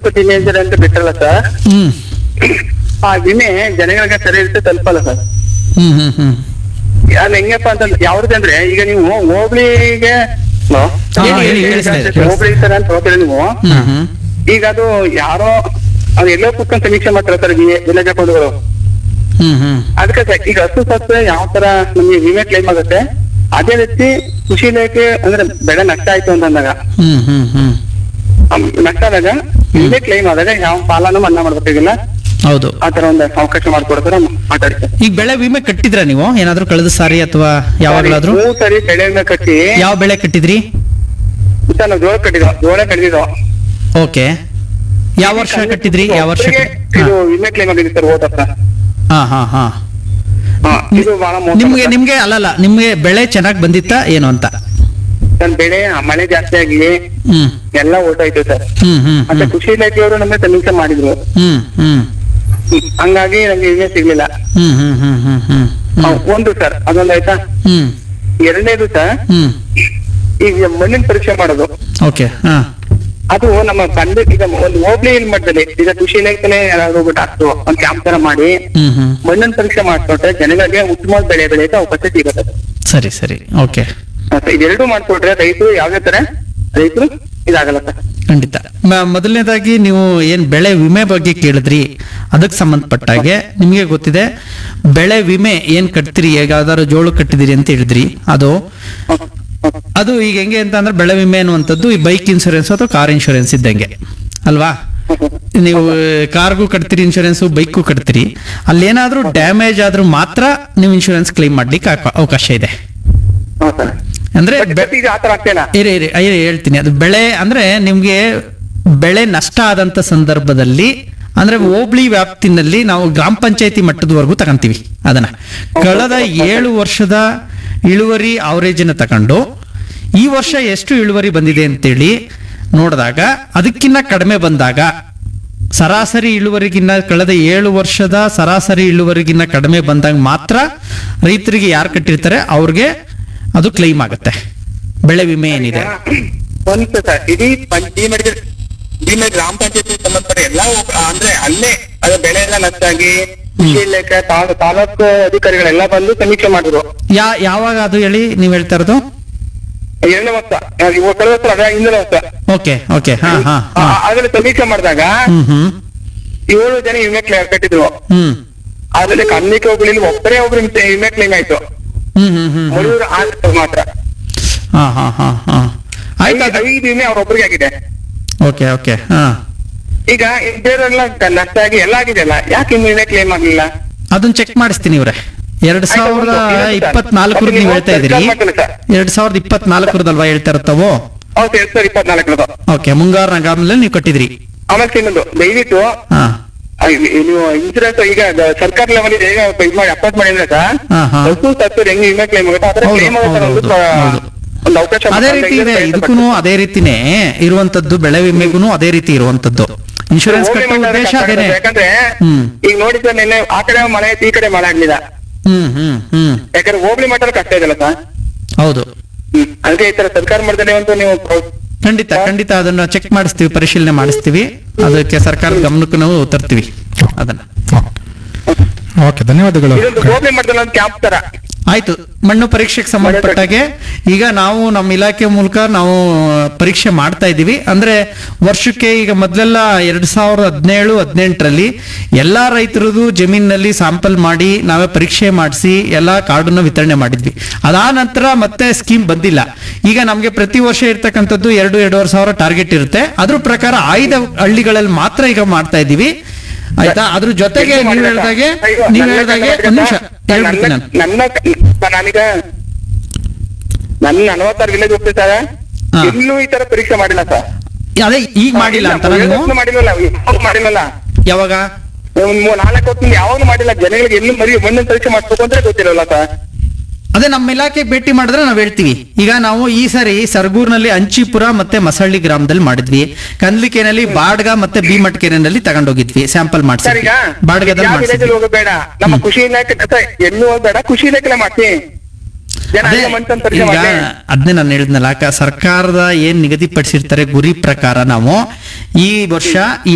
ಕಟ್ಟಿನಿ ಅಂತಾರೆ ಅಂತ ಬಿಟ್ಟಲ್ಲ ಸರ್ ಹ್ಮ್ ಆ ವಿಮೆ ಜನಗಳಿಗೆ ಸರಿ ಇರುತ್ತೆ ತಲುಪಲ್ಲ ಸರ್ ಹ್ಮ್ ಹ್ಮ್ ಹ್ಮ್ ಅದು ಹೆಂಗಪ್ಪ ಅಂತಂದ್ರೆ ಯಾವ್ದಂದ್ರೆ ಈಗ ನೀವು ಹೋಬ್ಳಿಗೆ ಹಲೋ? ಹಾ, ಹೇಳಿ, ಕೇಳಿಸ್ತಾ ಇದೆ, ಕೇಳಿಸ್ತಾ ಇದೆ. ಹೋಬ್ಳಿ ಸರ್ ಅಂತ ಹೋಗ್ತೀರಾ ನೀವು ಹ್ಮ್ ಹ್ಮ್ ಈಗ ಅದು ಯಾರೋ ಅದು ಎಲ್ಲೋ ಕುತ್ಕೊಂಡು ಸಮೀಕ್ಷೆ ಮಾಡ್ತಾರೆ ಸರ್ ವಿಲೇಜ್ ಅಕೌಂಟ್ಗಳು ಹ್ಮ್ ಹ್ಮ್ ಅದಕ್ಕೆ ಸರ್ ಈಗ ಹಸು ಸತ್ರೆ ಯಾವ ತರ ನಮ್ಗೆ ವಿಮೆ ಕ್ಲೈಮ್ ಆಗುತ್ತೆ ಅದೇ ರೀತಿ ಕೃಷಿ ಇಲಾಖೆ ಅಂದ್ರೆ ಬೆಳೆ ನಷ್ಟ ಆಯ್ತು ಅಂತಂದಾಗ ಹ್ಮ್ ಹ್ಮ್ ಹ್ಮ್ ಆ ನಷ್ಟ ಆದಾಗ ವಿಮೆ ಕ್ಲೈಮ್ ಆದಾಗ ಯಾವ ಪಾಲನ್ನು ಮನ್ನಾ ಮಾಡ್ಬೇಕಾಗಿಲ್ಲ ಹೌದು ಆ ತರ ಒಂದು ಅವಕಾಶ ಮಾಡ್ಕೊಡ್ತಾರೆ ಮಾತಾಡ್ತಾರೆ ಈಗ ಬೆಳೆ ವಿಮೆ ಕಟ್ಟಿದ್ರ ನೀವು ಏನಾದ್ರೂ ಕಳೆದ ಸಾರಿ ಅಥವಾ ಯಾವಾಗ್ಲಾದ್ರೂ ಮೂರ್ ಸರಿ ಬೆಳೆಯನ್ನ ಕಟ್ಟಿ ಯಾವ ಬೆಳೆ ಕಟ್ಟಿದ್ರಿ ಸರ್ ನಾವು ಜೋಳ ಕಟ್ಟಿದ್ವು ಜೋಳ ಕಟ್ಟಿದ್ವು ಓಕೆ ಯಾವ ವರ್ಷ ಕಟ್ಟಿದ್ರಿ ಯಾವ ವರ್ಷ ಒಬ್ರಿಗೆ ಕಟ್ಟಿ- ಇದು ವಿಮೆ ಕ್ಲೈಮ್ ಆಗಿದೆ ಸರ್ ಹೋದ ವರ್ಷ. ಹಾ ಹಾ ಹಾ ಹಾ ಇದು ಬಹಳ ಮೋಸ ನಿಮ್ಗೆ ನಿಮ್ಗೆ ಅಲ್ಲಲ್ಲ ನಿಮ್ಗೆ ಬೆಳೆ ಚೆನ್ನಾಗ್ ಬಂದಿತ್ತಾ ಏನು ಅಂತ ಸರ್ ಬೆಳೆ ಮಳೆ ಜಾಸ್ತಿ ಆಗಿ ಹ್ಮ್ ಎಲ್ಲ ಓಟಾಯ್ತು ಸರ್ ಹ್ಮ್ ಹ್ಮ್ ಮತ್ತೆ ಹ್ಮ್ ಕೃಷಿ ಇಲಾಖೆಯವರು ನಮಗೆ ಸಮೀಕ್ಷೆ ಮಾಡಿದ್ರು ಹ್ಮ್ ಹ್ಮ್ ಹ್ಮ್. ಹಂಗಾಗಿ ನಂಗೆ ವಿಮೆ ಸಿಗ್ಲಿಲ್ಲ ಹ್ಮ್ ಹ್ಮ್ ಹ್ಮ್ ಹ್ಮ್ ಹ್ಮ್ ಆ, ಒಂದು ಸರ್ ಅದೊಂದು ಆಯ್ತಾ ಹ್ಮ್ ಎರಡನೇದು ಸರ್ ಹ್ಮ್ ಈಗ ಮಣ್ಣಿನ ಪರೀಕ್ಷೆ ಮಾಡೋದು ಓಕೆ ಹಾ ಅದು ನಮ್ಮ ತಂದೆ ಈಗ ಒಂದು ಹೋಬ್ಳಿ ಮಟ್ಟದಲ್ಲಿ ಈಗ ಕೃಷಿ ಇಲಾಖೆನೆ ಯಾರಾದ್ರೂ ಒಬ್ಬ ಡಾಕ್ಟ್ರು ಒಂದ್ ಕ್ಯಾಂಪ್ ತರ ಮಾಡಿ ಹ್ಮ್ ಹ್ಮ್ ಮಣ್ಣಿನ ಪರೀಕ್ಷೆ ಮಾಡ್ಕೊಟ್ರೆ ಜನಗಳಿಗೆ ಉತ್ತಮವಾದ ಬೆಳೆ ಬೆಳೆಯಕ್ಕೆ ಅವಕಾಶ ಸಿಗುತ್ತೆ ಸರಿ ಸರಿ ಓಕೆ ಮತ್ತೆ ಇದೆರಡು ಮಾಡ್ಕೊಟ್ರೆ ರೈತರು ಯಾವ್ದೇ ತರ ರೈತರು ಇದಾಗಲ್ಲ ಸರ್ ಖಂಡಿತ ಮ- ಮೊದಲನೇದಾಗಿ ನೀವು ಏನ್ ಬೆಳೆ ವಿಮೆ ಬಗ್ಗೆ ಕೇಳಿದ್ರಿ ಅದಕ್ಕೆ ಸಂಬಂಧಪಟ್ಟಾಗೆ ನಿಮಗೆ ಗೊತ್ತಿದೆ ಬೆಳೆ ವಿಮೆ ಏನ್ ಕಟ್ತೀರಿ ಯಾವ್ದಾದ್ರು ಜೋಳು ಕಟ್ಟಿದಿರಿ ಅಂತ ಹೇಳಿದ್ರಿ ಅದು ಅದು ಈಗ ಹೆಂಗೆ ಅಂತ ಅಂದ್ರೆ ಬೆಳೆ ವಿಮೆ ಅನ್ನುವಂಥದ್ದು ಈ ಬೈಕ್ ಇನ್ಶೂರೆನ್ಸ್ ಅಥವಾ ಕಾರ್ ಇನ್ಶೂರೆನ್ಸ್ ಇದ್ದಂಗೆ ಅಲ್ವಾ ನೀವು ಕಾರ್ಗೂ ಕಟ್ತೀರಿ ಇನ್ಶೂರೆನ್ಸ್ ಬೈಕ್ಗೂ ಕಟ್ತೀರಿ ಅಲ್ಲೇನಾದ್ರೂ ಡ್ಯಾಮೇಜ್ ಆದ್ರೂ ಮಾತ್ರ ನೀವು ಇನ್ಶೂರೆನ್ಸ್ ಕ್ಲೈಮ್ ಮಾಡ್ಲಿಕ್ಕೆ ಆಕ- ಅವಕಾಶ ಇದೆ ಹಾ ಸರ್ ಅಂದ್ರೆ ಬೆ- ಬಟ್ ಇದು ಆತರ ಆಗ್ತೇನಾ ಇರಿ ಇರಿ ಇರಿ, ಹೇಳ್ತೀನಿ ಅದು ಬೆಳೆ ಅಂದ್ರೆ ನಿಮ್ಗೆ ಬೆಳೆ ನಷ್ಟ ಆದಂತ ಸಂದರ್ಭದಲ್ಲಿ ಅಂದ್ರೆ ಹೋಬಳಿ ವ್ಯಾಪ್ತಿನಲ್ಲಿ ನಾವು ಗ್ರಾಮ ಪಂಚಾಯತಿ ಮಟ್ಟದವರೆಗೂ ತಗೊಂತೀವಿ ಅದನ್ನ ಕಳೆದ ಏಳು ವರ್ಷದ ಇಳುವರಿ ಅವರೇಜನ್ನ ತಗೊಂಡು ಈ ವರ್ಷ ಎಷ್ಟು ಇಳುವರಿ ಬಂದಿದೆ ಅಂತೇಳಿ ನೋಡಿದಾಗ ಅದಕ್ಕಿಂತ ಕಡಿಮೆ ಬಂದಾಗ ಸರಾಸರಿ ಇಳುವರಿಗಿನ್ನ ಕಳೆದ ಏಳು ವರ್ಷದ ಸರಾಸರಿ ಇಳುವರಿಗಿನ್ನ ಕಡಿಮೆ ಬಂದಾಗ ಮಾತ್ರ ರೈತರಿಗೆ ಯಾರು ಕಟ್ಟಿರ್ತಾರೆ ಅವ್ರಿಗೆ ಅದು ಕ್ಲೈಮ್ ಆಗುತ್ತೆ ಬೆಳೆ ವಿಮೆ ಏನಿದೆ ಒಂದು ಸರ್ ಇಡೀ ಪಂ- ಈ ಮೆಡಿಕಲ್ ಈ ಮೇಲೆ ಗ್ರಾಮ ಪಂಚಾಯತಿ ಸಂಬಂಧಪಟ್ಟ ಎಲ್ಲ ಒಬ್ಬ- ಅಂದ್ರೆ ಅಲ್ಲೇ ಅದು ಬೆಳೆ ಎಲ್ಲ ನಷ್ಟ ಆಗಿ ಕೃಷಿ ಇಲಾಖೆ ತಾಲೂ- ತಾಲೂಕು ಅಧಿಕಾರಿಗಳೆಲ್ಲ ಬಂದು ಸಮೀಕ್ಷೆ ಮಾಡಿದ್ರು ಯಾ ಯಾವಾಗ ಅದು ಹೇಳಿ ನೀವ್ ಹೇಳ್ತಾ ಇರೋದು ಎರಡನೇ ವರ್ಷ ಇವಾಗ ಕಳೆದ ವರ್ಷ ಅದೇ ಹಿಂದಿನ ವರ್ಷ ಓಕೆ ಓಕೆ ಹಾ ಹಾ ಆ- ಹಾ ಅದ್ರಲ್ಲಿ ಸಮೀಕ್ಷೆ ಮಾಡಿದಾಗ ಹ್ಮ್ ಹ್ಮ್ ಏಳು ಜನ ವಿಮೆ ಕ್ಲೇಮ್ ಕಟ್ಟಿದ್ರು ಹ್ಮ್ ಆದ್ರೆ ಕನ್ನಿಕೆ ಹೋಗ್ಲಿ ಒಬ್ಬರೇ ಒಬ್ರು ವಿಮೆ ಕ್ಲೇಮ್ ಆಯ್ತು ಹ್ಮ್ ಹ್ಮ್ ಹ್ಮ್ ಮುಳಿಯೂರು ಆಂಧ್ರ ಮಾತ್ರ ಹಾ ಹಾ ಹಾ ಹಾ ಆಯ್ತು ಐದು ಐದು ವಿಮೆ ಅವ್ರೊಬ್ರಿಗೆ ಆಗಿದೆ ಓಕೆ ಓಕೆ ಹಾ ಈಗ ಬೇರೆಲ್ಲ ನಷ್ಟ ಆಗಿ ಎಲ್ಲ ಆಗಿದೆಯಲ್ಲ ಯಾಕೆ ಇನ್ನು ವಿಮೆ ಕ್ಲೇಮ್ ಆಗ್ಲಿಲ್ಲ ಅದನ್ನ ಚೆಕ್ ಮಾಡಿಸ್ತೀನಿ ಇವ್ರೆ ಎರಡ್ ಆಯ್ತು, ಸಾವಿರದ ಒಂದು ಇನ್ನೊಂದು ಸರ್. ಇಪ್ಪತ್ನಾಲ್ಕರದ್ದು ಅದಕ್ಕೆ ನೀವು ಹೇಳ್ತಾ ಇದ್ದೀರಿ ಸರ್ಕಾರ ಮಾಡ್ತಾರೆ ಸರ್. ಎರಡ್ ಸಾವಿರದ ಇಪ್ಪತ್ನಾಲ್ಕರದಲ್ವಾ ಹೇಳ್ತಾ ಇರ್ತಾವೋ ಹೌದು ಎರಡ್ ಸಾವಿರದ ಇಪ್ಪತ್ನಾಲ್ಕರದು ಓಕೆ ಮುಂಗಾರು ನಗಾಮಲ್ಲಿ ನೀವು ಕಟ್ಟಿದ್ರಿ ಆಮೇಲೆ ಇನ್ನೊಂದು ದಯವಿಟ್ಟು ಹಾ ಆ, ಇ- ಇ- ನೀವು ಇನ್ಸೂರೆನ್ಸ್ ಈಗ ಗ- ಸರ್ಕಾರ ಲೆವೆಲ್ ಹೇಗೆ ಇದು ಮಾಡಿ ಅಪಾರ್ಟ್ ಮಾಡಿದ್ರೆ ಸರ್ ಹಾ, ಹಾ. ಹಸು ಸತ್ತು ಹೆಂಗ್ ವಿಮೆ ಕ್ಲೇಮ್ ಆಗುತ್ತೆ ಆತರ ಹೌದು, ಕ್ಲೇಮ್ ಆಗುತ್ತೆ ಹೌದು, ಅನ್ನೋದು ಹೌದು, ಪ್ರ- ಹೌದು. ಒಂದು ಅವಕಾಶ ಅದೇ ಮಾಡ್ತಾರೆ. ರೀತಿ ಇದೆ ಇದಕ್ಕೆ ಇದಕ್ಕೂ ಅದೇ ರೀತಿನೇ ಇರುವಂತದ್ದು ಬೆಳೆ ವಿಮೆಗೂ ಅದೇ ರೀತಿ ಇರುವಂತದ್ದು ಇನ್ಶೂರೆನ್ಸ್ ಹೋಗ್ಲಿ ಕಟ್ಟೋ ಮಾಡ್ತಾರೆ ಉದ್ದೇಶ ಕಷ್ಟ ಅದೇನೆ ಆಗುತ್ತೆ. ಯಾಕಂದ್ರೆ ಹ್ಮ್ ಈಗ ನೋಡಿ ಸರ್ ನಿನ್ನೆ ಆ ಕಡೆ ಮಳೆ ಆಯ್ತು ಈ ಕಡೆ ಮಳೆ ಆಗ್ಲಿಲ್ಲ ಹ್ಮ್ ಹ್ಮ್ ಹ್ಮ್ ಯಾಕಂದ್ರೆ ಹೋಗ್ಲಿ ಮಟ್ಟ ಕಷ್ಟ ಇದೆಯಲ್ಲ ಸರ್ ಹೌದು ಹ್ಮ್ ಅದಕ್ಕೆ ಈ ತರ ಸರ್ಕಾರ ಮಾಡ್ತಾರೆ ಅಂತ ನೀವು ಪ್ರೋ- ಖಂಡಿತ ಖಂಡಿತ ಅದನ್ನ ಚೆಕ್ ಮಾಡಿಸ್ತೀವಿ ಪರಿಶೀಲನೆ ಮಾಡಿಸ್ತೀವಿ ಅದಕ್ಕೆ ಸರ್ಕಾರದ ಗಮನಕ್ಕೂ ನಾವು ತರ್ತೀವಿ ಅದನ್ನ ಓಕೆ ಧನ್ಯವಾದಗಳು ಇದೊಂದು ಹೋಗ್ಲಿ ಮಟ್ಟದಲ್ಲಿ ಒಂದು ಕ್ಯಾಂಪ್ ತರ ಆಯ್ತು ಮಣ್ಣು ಪರೀಕ್ಷೆಗೆ ಸಂಬಂಧಪಟ್ಟಾಗೆ ಈಗ ನಾವು ನಮ್ಮ ಇಲಾಖೆ ಮೂಲಕ ನಾವು ಪರೀಕ್ಷೆ ಮಾಡ್ತಾ ಇದ್ದೀವಿ ಅಂದ್ರೆ ವರ್ಷಕ್ಕೆ ಈಗ ಮೊದಲೆಲ್ಲ ಎರಡ್ ಸಾವಿರದ ಹದಿನೇಳು ಹದಿನೆಂಟರಲ್ಲಿ ಎಲ್ಲಾ ರೈತರದು ಜಮೀನಿನಲ್ಲಿ ಸ್ಯಾಂಪಲ್ ಮಾಡಿ ನಾವೇ ಪರೀಕ್ಷೆ ಮಾಡಿಸಿ ಎಲ್ಲಾ ಕಾರ್ಡನ್ನ ವಿತರಣೆ ಮಾಡಿದ್ವಿ ಅದಾದ ನಂತರ ಮತ್ತೆ ಸ್ಕೀಮ್ ಬಂದಿಲ್ಲ ಈಗ ನಮಗೆ ಪ್ರತಿ ವರ್ಷ ಇರ್ತಕ್ಕಂಥದ್ದು ಎರಡು ಎರಡೂವರೆ ಸಾವಿರ ಟಾರ್ಗೆಟ್ ಇರುತ್ತೆ ಅದ್ರ ಪ್ರಕಾರ ಆಯ್ದ ಹಳ್ಳಿಗಳಲ್ಲಿ ಮಾತ್ರ ಈಗ ಮಾಡ್ತಾ ಇದ್ದೀವಿ ಆಯ್ತಾ ಅದ್ರ ಜೊತೆಗೆ ನೀವು ಹೇಳ್ದಾಗೆ ನೀವು ಹೇಳ್ದಾಗೆ ಒಂದ್ ನಿಮಿಷ ಹೇಳ್ಬಿಡ್ತೀನಿ ನಾನು ನನ್ನ ನನ್ನ ನಾನೀಗ ನನ್ನ ನಲವತ್ತಾರು ವಿಲೇಜ್ ಹೋಗ್ತೀವಿ ಸರ್ ಹಾ. ಎಲ್ಲೂ ಈ ತರ ಪರೀಕ್ಷೆ ಮಾಡಿಲ್ಲ ಸರ್ ಅದೇ ಈಗ ಮಾಡಿಲ್ಲ ಅಂತ ನೀವು ಯಾವತ್ತೂ ಮಾಡಿಲ್ವಲ್ಲ ಯಾವಾಗ್ಲೂ ಮಾಡಿಲ್ಲಲ್ಲ ಯಾವಾಗ ಒಂದ್ ಮೂರ್ ನಾಲ್ಕು ಹೊತ್ತಿಂದ ಯಾವಾಗ್ಲೂ ಮಾಡಿಲ್ಲ ಜನಗಳಿಗೆ ಎಲ್ಲೂ ಮರಿ ಮಣ್ಣಿನ ಪರೀಕ್ಷೆ ಮಾಡ್ಬೇಕು ಅಂದ್ರೆ ಗೊತ್ತಿರಲ್ಲ ಸರ್ ಅದೇ ನಮ್ಮ ಇಲಾಖೆಗೆ ಭೇಟಿ ಮಾಡಿದ್ರೆ ನಾವು ಹೇಳ್ತೀವಿ ಈಗ ನಾವು ಈ ಸರಿ ಸರ್ಗೂರ್ನಲ್ಲಿ ಅಂಚಿಪುರ ಮತ್ತೆ ಮಸಳ್ಳಿ ಗ್ರಾಮದಲ್ಲಿ ಮಾಡಿದ್ವಿ ಕಂದ್ಲಿಕೆನಲ್ಲಿ ಬಾಡ್ಗ ಮತ್ತೆ ಭೀಮಟ್ಕೆರೆನಲ್ಲಿ ತಗೊಂಡೋಗಿದ್ವಿ ಸ್ಯಾಂಪಲ್ ಸರ್ ಮಾಡಿಸಿ ಈಗ ಬಾಡ್ಗದಲ್ಲಿ ಯಾವ ವಿಲೇಜ್ ಮಾಡಿಸಿದ್ವಿ ಹೋಗಬೇಡ ನಮ್ಮ ಖುಷಿ ಇಲಾಖೆ ಸರ್, ಎಲ್ಲೂ ಹೋಗ್ಬೇಡ ಖುಷಿ ಇಲಾಖೆ ಮಾಡ್ತೀನಿ ಜನ ಅದೇ ಅಲ್ಲೇ ಮಣ್ಣಿನ ಪರೀಕ್ಷೆ ಈಗ ಮಾಡ್ತೀನಿ ಅದನ್ನೇ ನಾನು ಹೇಳಿದ್ನಲ್ಲ ಕ- ಸರ್ಕಾರದ ಏನ್ ನಿಗದಿಪಡಿಸಿರ್ತಾರೆ ಗುರಿ ಪ್ರಕಾರ ನಾವು ಈ ವರ್ಷ ಈ